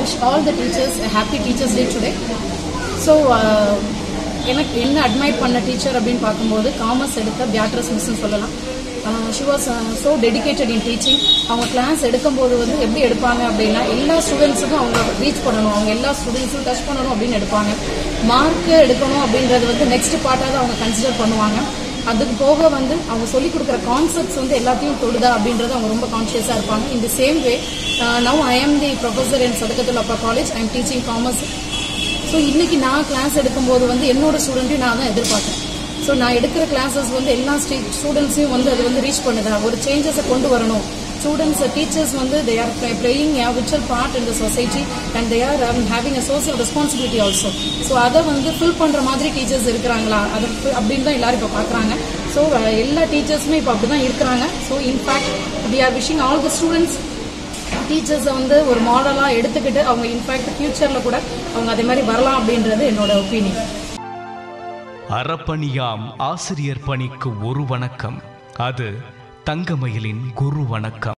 wish all the teachers happy teachers day today so எனக்கு என்ன அட்மைட் பண்ண டீச்சர் அப்படின்னு பார்க்கும்போது காமர்ஸ் எடுத்த பியாட்ரஸ் மிஸ்ன்னு சொல்லலாம் she was so dedicated in teaching அவங்க கிளாஸ் எடுக்கும்போது வந்து எப்படி எடுப்பாங்க அப்படின்னா எல்லா ஸ்டூடெண்ட்ஸுக்கும் அவங்க ரீச் பண்ணணும் அவங்க எல்லா ஸ்டூடெண்ட்ஸும் டச் பண்ணணும் அப்படின்னு எடுப்பாங்க மார்க் எடுக்கணும் அப்படின்றது வந்து நெக்ஸ்ட் பார்ட்டாக அவங்க கன்சிடர் பண்ணுவாங்க அதுக்கு போக வந்து அவங்க சொல்லிக் கொடுக்குற கான்செப்ட்ஸ் வந்து எல்லாத்தையும் தொடுதா அப்படின்றது அவங்க ரொம்ப கான்ஷியஸாக இருப்பாங்க இந்த சேம் வே நவ் ஐ ஆம் தி professor in Sadakathul Appa college I am teaching commerce so இன்னைக்கு நான் கிளாஸ் எடுக்கும்போது வந்து என்னோட ஸ்டூடெண்ட்டையும் நான் தான் எதிர்பார்த்தேன் ஸோ நான் எடுக்கிற கிளாஸஸ் வந்து எல்லா ஸ்டூடெண்ட்ஸையும் வந்து அது வந்து ரீச் பண்ணுதா ஒரு சேஞ்சஸை கொண்டு வரணும் ஸ்டூடெண்ட்ஸ் டீச்சர்ஸ் வந்து they are playing a vital part in the society and they are having a social responsibility also so அதை வந்து ஃபில் பண்ணுற மாதிரி டீச்சர்ஸ் இருக்கிறாங்களா அது fi- அப்படின்னு தான் எல்லாரும் இப்போ பார்க்குறாங்க ஸோ எல்லா டீச்சர்ஸுமே இப்போ அப்படி தான் இருக்கிறாங்க so in fact we are wishing all the students டீச்சர்ஸை வந்து ஒரு மாடலாக எடுத்துக்கிட்டு அவங்க இன்ஃபேக்ட் ஃபியூச்சரில் கூட அவங்க அதே மாதிரி வரலாம் அப்படின்றது என்னோட ஒப்பீனியன் அறப்பணியாம் ஆசிரியர் பணிக்கு ஒரு வணக்கம் அது தங்கமயிலின் குரு வணக்கம்